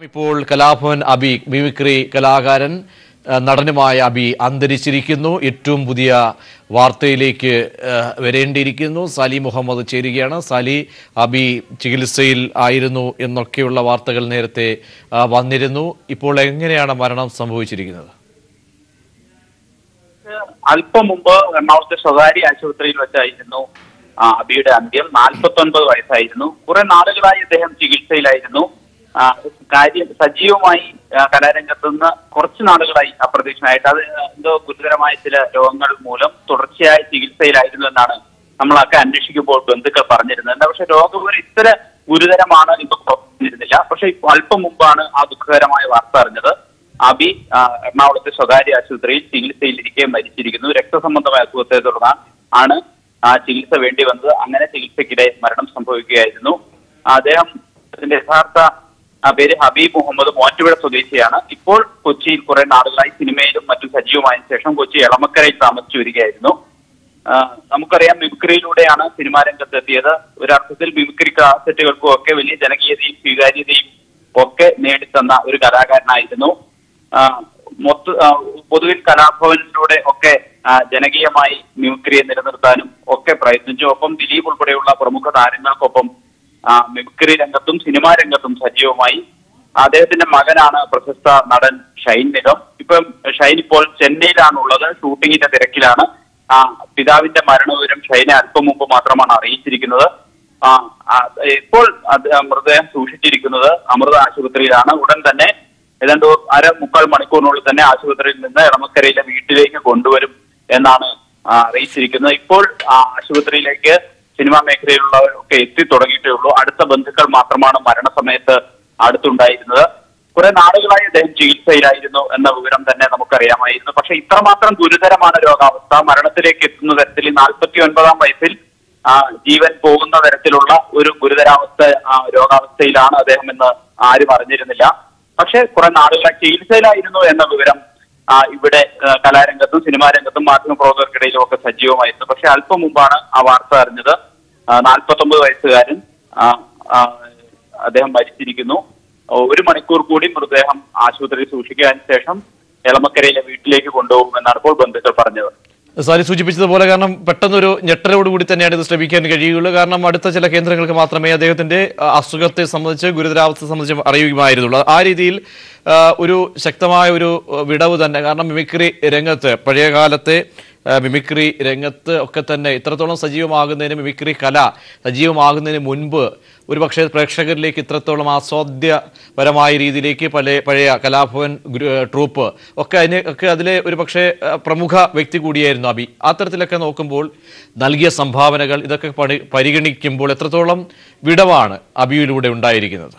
ഇപ്പോൾ കലാഭവൻ അബി മിമിക്രി കലാകാരൻ ആ, നടനുമായ അബി അന്തരിച്ചിരിക്കുന്നു ഏറ്റവും പുതിയ വാർത്തയിലേക്ക് ആ, വരേണ്ടിയിരിക്കുന്നു സലി മുഹമ്മദ് ചേരുകയാണ് സലി അബി ചികിത്സയിൽ ആയിരുന്നു എന്നൊക്കെയുള്ള വാർത്തകൾ നേരത്തെ ആ, വന്നിരുന്നു ഇപ്പോൾ എങ്ങനെയാണ് മരണം സംഭവിച്ചിരിക്കുന്നത് അല്പം മുമ്പ് എറണാകുളത്തെ സ്വകാര്യ ആശുപത്രിയിൽ വെച്ചായിരുന്നു ആ, അബിയുടെ അന്ത്യം നാൽപ്പത്തി ഒൻപത് വയസ്സായിരുന്നു കുറെ നാളുകളായി അദ്ദേഹം ചികിത്സയിലായിരുന്നു ആ, കാര്യം സജീവമായി ആ, കലാരംഗത്ത് നിന്ന് കുറച്ച് നാളുകളായി അപ്രത്യക്ഷനായിട്ട് അത് എന്തോ ഗുരുതരമായ ചില രോഗങ്ങൾ മൂലം തുടർച്ചയായി ചികിത്സയിലായിരുന്നു എന്നാണ് നമ്മളൊക്കെ അന്വേഷിക്കുമ്പോൾ ബന്ധുക്കൾ പറഞ്ഞിരുന്നത് എന്താ പക്ഷെ രോഗം ഇത്ര ഗുരുതരമാണ് ഇപ്പൊ പറഞ്ഞിരുന്നില്ല പക്ഷെ ഇപ്പൊ അല്പം മുമ്പാണ് ആ ദുഃഖകരമായ വാർത്ത അറിഞ്ഞത് അബി ആ, എറണാകുളത്തെ സ്വകാര്യ ആശുപത്രിയിൽ ചികിത്സയിലിരിക്കെ മരിച്ചിരിക്കുന്നു രക്തസംബന്ധമായ അസുഖത്തെ തുടർന്ന് ആണ് ആ ചികിത്സ വേണ്ടി വന്നത് അങ്ങനെ ചികിത്സയ്ക്കിടെ മരണം സംഭവിക്കുകയായിരുന്നു അദ്ദേഹം ഇതിന്റെ യഥാർത്ഥ ആ, പേര് ഹബീബ് മുഹമ്മദ് മോറ്റുപുഴ സ്വദേശിയാണ് ഇപ്പോൾ കൊച്ചിയിൽ കുറെ നാളുകളായി സിനിമയിലും മറ്റും സജീവമായതിനു ശേഷം കൊച്ചി എളമക്കരയിൽ താമസിച്ചു വരികയായിരുന്നു ആ, നമുക്കറിയാം മിമിക്രിയിലൂടെയാണ് സിനിമാ രംഗത്ത് എത്തിയത് ഒരർത്ഥത്തിൽ മിമിക്രി കാസറ്റുകൾക്കും ഒക്കെ വലിയ ജനകീയതയും സ്വീകാര്യതയും ഒക്കെ നേടിത്തന്ന ഒരു കലാകാരനായിരുന്നു ആ, മൊത്ത ആ, പൊതുവിൽ കലാഭവനിലൂടെ ഒക്കെ ആ, ജനകീയമായി മിമിക്രിയെ നിലനിർത്താനും ഒക്കെ പ്രയത്നിച്ചു ഒപ്പം ദിലീപ് ഉൾപ്പെടെയുള്ള പ്രമുഖ താരങ്ങൾക്കൊപ്പം ആ, മിമിക്രി രംഗത്തും സിനിമാ രംഗത്തും സജീവമായി അദ്ദേഹത്തിന്റെ മകനാണ് പ്രശസ്ത നടൻ ഷൈൻ നിഗം ഇപ്പം ഷൈൻ ഇപ്പോൾ ചെന്നൈയിലാണ് ഉള്ളത് ഷൂട്ടിങ്ങിന്റെ തിരക്കിലാണ് ആ പിതാവിന്റെ മരണവിവരം ഷൈനെ അല്പം മുമ്പ് മാത്രമാണ് അറിയിച്ചിരിക്കുന്നത് ആ ആ, ഇപ്പോൾ അത് മൃതദേഹം സൂക്ഷിച്ചിരിക്കുന്നത് അമൃത ആശുപത്രിയിലാണ് ഉടൻ തന്നെ ഏതാണ്ട് അര മുക്കാൽ മണിക്കൂറിനുള്ളിൽ തന്നെ ആശുപത്രിയിൽ നിന്ന് എളമക്കരയിലെ വീട്ടിലേക്ക് കൊണ്ടുവരും എന്നാണ് ആ, അറിയിച്ചിരിക്കുന്നത് ഇപ്പോൾ ആ ആശുപത്രിയിലേക്ക് സിനിമാ മേഖലയിലുള്ളവരൊക്കെ എത്തി തുടങ്ങിയിട്ടേ ഉള്ളൂ അടുത്ത ബന്ധുക്കൾ മാത്രമാണ് മരണസമയത്ത് അടുത്തുണ്ടായിരുന്നത് കുറെ നാളുകളായി അദ്ദേഹം ചികിത്സയിലായിരുന്നു എന്ന വിവരം തന്നെ നമുക്കറിയാമായിരുന്നു പക്ഷെ ഇത്രമാത്രം ഗുരുതരമാണ് രോഗാവസ്ഥ മരണത്തിലേക്ക് എത്തുന്ന തരത്തിൽ നാൽപ്പത്തി ഒൻപതാം വയസ്സിൽ ആ, ജീവൻ പോകുന്ന തരത്തിലുള്ള ഒരു ഗുരുതരാവസ്ഥ ആ, രോഗാവസ്ഥയിലാണ് അദ്ദേഹം എന്ന് ആരും അറിഞ്ഞിരുന്നില്ല പക്ഷെ കുറെ നാളുകളായി ചികിത്സയിലായിരുന്നു എന്ന വിവരം ആ, ഇവിടെ ആ, കലാരംഗത്തും സിനിമാ രംഗത്തും മാധ്യമപ്രവർത്തകർക്കിടയിലും ഒക്കെ സജീവമായിരുന്നു പക്ഷെ അല്പം മുമ്പാണ് ആ വാർത്ത അറിഞ്ഞത് നാൽപ്പത്തൊമ്പത് വയസ്സുകാരൻ ആ, ആ, അദ്ദേഹം മരിച്ചിരിക്കുന്നു ഒരു മണിക്കൂർ കൂടി മൃതദേഹം ആശുപത്രിയിൽ സൂക്ഷിക്കാൻ ശേഷം എളമക്കരയിലെ വീട്ടിലേക്ക് കൊണ്ടുപോകുമെന്നാണ് ഇപ്പോൾ ബന്ധുക്കൾ പറഞ്ഞത് സാലി സൂചിപ്പിച്ചതുപോലെ കാരണം പെട്ടെന്നൊരു ഞെട്ടലോടുകൂടി തന്നെയാണ് ഇത് ശ്രമിക്കാൻ കഴിയുള്ളൂ കാരണം അടുത്ത ചില കേന്ദ്രങ്ങൾക്ക് മാത്രമേ അദ്ദേഹത്തിന്റെ ആ, അസുഖത്തെ സംബന്ധിച്ച് ഗുരുതരാവസ്ഥ സംബന്ധിച്ച് അറിയുമായിരുന്നുള്ളൂ ആ രീതിയിൽ ആ, ഒരു ശക്തമായ ഒരു ആ, വിടവ് തന്നെ കാരണം മിമിക്രി രംഗത്ത് പഴയ കാലത്തെ ആ, മിമിക്രി രംഗത്ത് ഒക്കെ തന്നെ ഇത്രത്തോളം സജീവമാകുന്നതിന് മിമിക്രി കല സജീവമാകുന്നതിന് മുൻപ് ഒരുപക്ഷെ പ്രേക്ഷകരിലേക്ക് ഇത്രത്തോളം ആസ്വാദ്യപരമായ രീതിയിലേക്ക് പല പഴയ കലാഭവൻ ഗ്രൂ- ട്രൂപ്പ് ഒക്കെ അതിന് ഒക്കെ അതിലെ ഒരു പക്ഷേ ആ, പ്രമുഖ വ്യക്തി കൂടിയായിരുന്നു അബി അത്തരത്തിലൊക്കെ നോക്കുമ്പോൾ നൽകിയ സംഭാവനകൾ ഇതൊക്കെ പണി പരിഗണിക്കുമ്പോൾ എത്രത്തോളം വിടവാണ് അബിയിലൂടെ ഉണ്ടായിരിക്കുന്നത്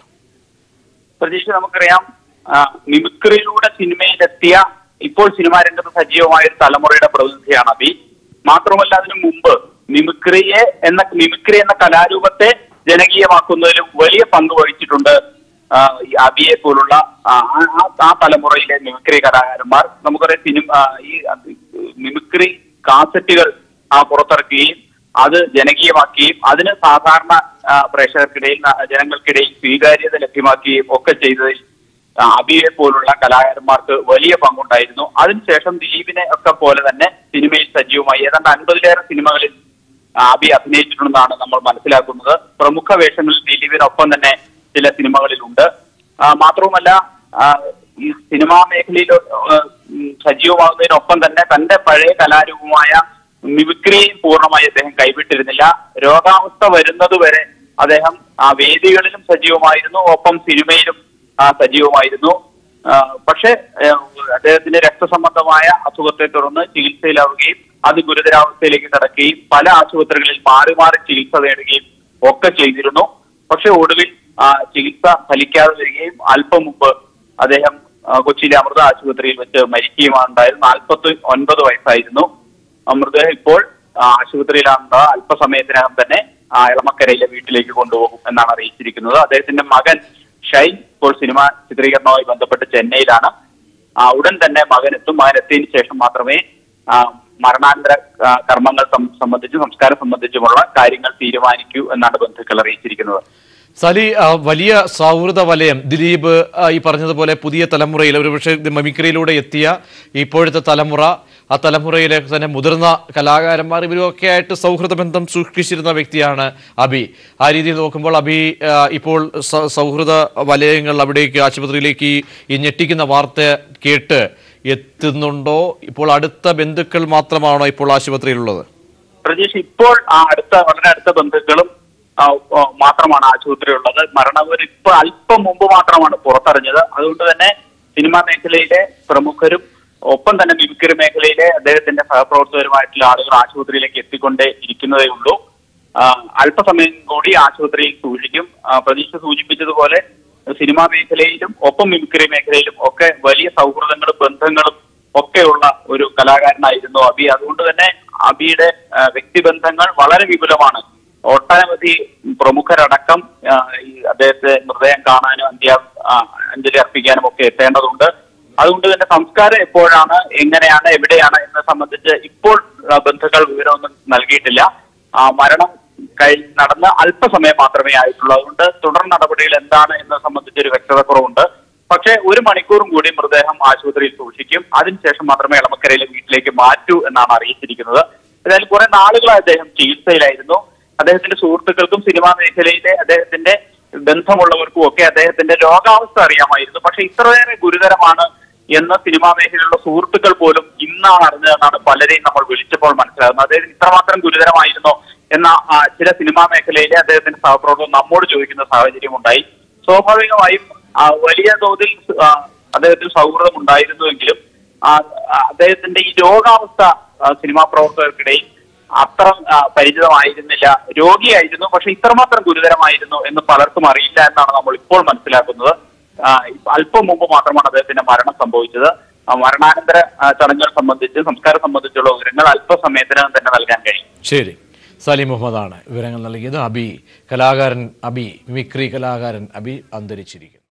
പ്രതീക്ഷ നമുക്കറിയാം ആ, മിമിക്രിയിലൂടെ സിനിമയിലെത്തിയ ഇപ്പോൾ സിനിമാ രംഗത്ത് സജീവമായ ഒരു തലമുറയുടെ പ്രതിനിധിയാണ് അബി മാത്രമല്ല അതിനു മുമ്പ് മിമിക്രിയെ എന്ന മിമിക്രി എന്ന കലാരൂപത്തെ ജനകീയമാക്കുന്നതിലും വലിയ പങ്ക് വഹിച്ചിട്ടുണ്ട് ആ, ഈ അബിയെ പോലുള്ള ആ, ആ- ആ തലമുറയിലെ മിമിക്രി കലാകാരന്മാർ നമുക്കറിയാം സിനിമ ആ, ഈ മിമിക്രി കാസറ്റുകൾ ആ, പുറത്തിറക്കുകയും അത് ജനകീയമാക്കുകയും അതിന് സാധാരണ ആ, പ്രേക്ഷകർക്കിടയിൽ ആ, ജനങ്ങൾക്കിടയിൽ സ്വീകാര്യത ലഭ്യമാക്കുകയും ഒക്കെ ചെയ്തതിൽ ആ, അബിയെ പോലുള്ള കലാകാരന്മാർക്ക് വലിയ പങ്കുണ്ടായിരുന്നു അതിനുശേഷം ദിലീപിനെ ഒക്കെ പോലെ തന്നെ സിനിമയിൽ സജീവമായി ഏതാണ്ട് അൻപതിലേറെ സിനിമകളിൽ ആ, അബി അഭിനയിച്ചിട്ടുണ്ടെന്നാണ് നമ്മൾ മനസ്സിലാക്കുന്നത് പ്രമുഖ വേഷങ്ങളിൽ ദിലീപിനൊപ്പം തന്നെ ചില സിനിമകളിലുണ്ട് ആ, മാത്രവുമല്ല ആ, ഈ സിനിമാ മേഖലയിൽ ആ, ഉം, സജീവമാകുന്നതിനൊപ്പം തന്നെ തന്റെ പഴയ കലാരൂപമായ മിമിക്രിയും പൂർണ്ണമായി അദ്ദേഹം കൈവിട്ടിരുന്നില്ല രോഗാവസ്ഥ വരുന്നത് വരെ അദ്ദേഹം ആ വേദികളിലും സജീവമായിരുന്നു ഒപ്പം സിനിമയിലും ആ, സജീവമായിരുന്നു ആ, പക്ഷേ ഏ, അദ്ദേഹത്തിന് രക്തസംബന്ധമായ അസുഖത്തെ തുടർന്ന് ചികിത്സയിലാവുകയും അത് ഗുരുതരാവസ്ഥയിലേക്ക് കടക്കുകയും പല ആശുപത്രികളിൽ മാറി മാറി ചികിത്സ നേടുകയും ഒക്കെ ചെയ്തിരുന്നു പക്ഷെ ഒടുവിൽ ആ, ചികിത്സ ഫലിക്കാതെ വരികയും അല്പം മുമ്പ് അദ്ദേഹം ആ, കൊച്ചിയിലെ അമൃത ആശുപത്രിയിൽ വെച്ച് മരിക്കുകയുമാണ് ഉണ്ടായത് നാൽപ്പത്തി ഒൻപത് വയസ്സായിരുന്നു ആ, മൃതദേഹം ഇപ്പോൾ ആ, ആശുപത്രിയിലാണുള്ളത് അല്പസമയത്തിനകം തന്നെ ആ, എളമക്കരയിലെ വീട്ടിലേക്ക് കൊണ്ടുപോകും എന്നാണ് അറിയിച്ചിരിക്കുന്നത് അദ്ദേഹത്തിന്റെ മകൻ ഷൈൻ ഇപ്പോൾ സിനിമ ചിത്രീകരണവുമായി ബന്ധപ്പെട്ട് ചെന്നൈയിലാണ് ആ, ഉടൻ തന്നെ മകൻ എത്തും മകൻ എത്തിയതിനു ശേഷം മാത്രമേ ആ, മരണാനന്തര ആ, കർമ്മങ്ങൾ സം- സംബന്ധിച്ചും സംസ്കാരം സംബന്ധിച്ചുമുള്ള കാര്യങ്ങൾ തീരുമാനിക്കൂ എന്നാണ് ബന്ധുക്കൾ അറിയിച്ചിരിക്കുന്നത് സലി ആ, വലിയ സൗഹൃദ വലയം ദിലീപ് ആ, ഈ പറഞ്ഞതുപോലെ പുതിയ തലമുറയിൽ ഒരുപക്ഷെ ഇത് മിമിക്രിയിലൂടെ എത്തിയ ഇപ്പോഴത്തെ തലമുറ ആ തലമുറയിലെ തന്നെ മുതിർന്ന കലാകാരന്മാർ ഇവരൊക്കെ ആയിട്ട് സൗഹൃദ ബന്ധം സൂക്ഷിച്ചിരുന്ന വ്യക്തിയാണ് അബി ആ രീതിയിൽ നോക്കുമ്പോൾ അബി ആ, ഇപ്പോൾ സ- സൗഹൃദ വലയങ്ങൾ അവിടേക്ക് ആശുപത്രിയിലേക്ക് ഈ- ഈ ഞെട്ടിക്കുന്ന വാർത്ത കേട്ട് എത്തുന്നുണ്ടോ ഇപ്പോൾ അടുത്ത ബന്ധുക്കൾ മാത്രമാണോ ഇപ്പോൾ ആശുപത്രിയിലുള്ളത് പ്രതീക്ഷ ഇപ്പോൾ ആ അടുത്ത വളരെ അടുത്ത ബന്ധുക്കളും ആ, ആ, മാത്രമാണ് ആശുപത്രിയുള്ളത് മരണവിവരം ഇപ്പൊ അല്പം മുമ്പ് മാത്രമാണ് പുറത്തറിഞ്ഞത് അതുകൊണ്ട് തന്നെ സിനിമാ മേഖലയിലെ പ്രമുഖരും ഒപ്പം തന്നെ മിമിക്രി മേഖലയിലെ അദ്ദേഹത്തിന്റെ സഹപ്രവർത്തകരുമായിട്ടുള്ള ആളുകൾ ആശുപത്രിയിലേക്ക് എത്തിക്കൊണ്ടേ ഇരിക്കുന്നതേ ഉള്ളൂ ആ, അല്പസമയം കൂടി ആശുപത്രിയിൽ സൂക്ഷിക്കും ആ, പ്രതീക്ഷ സൂചിപ്പിച്ചതുപോലെ സിനിമാ മേഖലയിലും ഒപ്പം മിമിക്രി മേഖലയിലും ഒക്കെ വലിയ സൗഹൃദങ്ങളും ബന്ധങ്ങളും ഒക്കെയുള്ള ഒരു കലാകാരനായിരുന്നു അബി അതുകൊണ്ട് തന്നെ അബിയുടെ ആ, വ്യക്തിബന്ധങ്ങൾ വളരെ വിപുലമാണ് ഒട്ടനവധി പ്രമുഖരടക്കം ആ, ഈ അദ്ദേഹത്തെ മൃതദേഹം കാണാനും അന്ത്യ ആ, അഞ്ജലി അർപ്പിക്കാനും ഒക്കെ എത്തേണ്ടതുണ്ട് അതുകൊണ്ട് തന്നെ സംസ്കാരം എപ്പോഴാണ് എങ്ങനെയാണ് എവിടെയാണ് എന്നത് സംബന്ധിച്ച് ഇപ്പോൾ ആ, ബന്ധുക്കൾ വിവരമൊന്നും നൽകിയിട്ടില്ല ആ, മരണം കഴി നടന്ന് അല്പസമയം മാത്രമേ ആയിട്ടുള്ളൂ അതുകൊണ്ട് തുടർ നടപടികൾ എന്താണ് എന്നത് സംബന്ധിച്ച് ഒരു വ്യക്തത കുറവുണ്ട് പക്ഷേ ഒരു മണിക്കൂറും കൂടി മൃതദേഹം ആശുപത്രിയിൽ സൂക്ഷിക്കും അതിനുശേഷം മാത്രമേ എളമക്കരയിലെ വീട്ടിലേക്ക് മാറ്റൂ എന്നാണ് അറിയിച്ചിരിക്കുന്നത് ഏതായാലും കുറെ നാളുകളായി അദ്ദേഹം ചികിത്സയിലായിരുന്നു അദ്ദേഹത്തിന്റെ സുഹൃത്തുക്കൾക്കും സിനിമാ മേഖലയിലെ അദ്ദേഹത്തിന്റെ ബന്ധമുള്ളവർക്കും ഒക്കെ അദ്ദേഹത്തിന്റെ രോഗാവസ്ഥ അറിയാമായിരുന്നു പക്ഷെ ഇത്രയേറെ ഗുരുതരമാണ് എന്ന് സിനിമാ മേഖലയിലുള്ള സുഹൃത്തുക്കൾ പോലും ഇന്നാണ് അറിഞ്ഞതെന്നാണ് പലരെയും നമ്മൾ വിളിച്ചപ്പോൾ മനസ്സിലാകുന്നത് അദ്ദേഹത്തിന് ഇത്രമാത്രം ഗുരുതരമായിരുന്നോ എന്ന ആ, ചില സിനിമാ മേഖലയിലെ അദ്ദേഹത്തിന്റെ സഹപ്രവർത്തകർ നമ്മോട് ചോദിക്കുന്ന സാഹചര്യം ഉണ്ടായി സ്വാഭാവികമായും ആ, വലിയ തോതിൽ ആ, അദ്ദേഹത്തിന് സൗഹൃദം ഉണ്ടായിരുന്നുവെങ്കിലും ആ, ആ, അദ്ദേഹത്തിന്റെ ഈ രോഗാവസ്ഥ ആ, സിനിമാ പ്രവർത്തകർക്കിടയിൽ അത്ര ആ, പരിചിതമായിരുന്നില്ല രോഗിയായിരുന്നു പക്ഷെ ഇത്രമാത്രം ഗുരുതരമായിരുന്നു എന്ന് പലർക്കും അറിയില്ല എന്നാണ് നമ്മൾ ഇപ്പോൾ മനസ്സിലാക്കുന്നത് ആ, അല്പം മുമ്പ് മാത്രമാണ് അദ്ദേഹത്തിന്റെ മരണം സംഭവിച്ചത് ആ, മരണാനന്തര ആ, ചടങ്ങുകൾ സംബന്ധിച്ച് സംസ്കാരം സംബന്ധിച്ചുള്ള വിവരങ്ങൾ അല്പസമയത്തിനകം തന്നെ നൽകാൻ കഴിയും ശരി സലീം മുഹമ്മദാണ് വിവരങ്ങൾ നൽകിയത് അബി കലാകാരൻ അബി മിമിക്രി കലാകാരൻ അബി അന്തരിച്ചിരിക്കുന്നു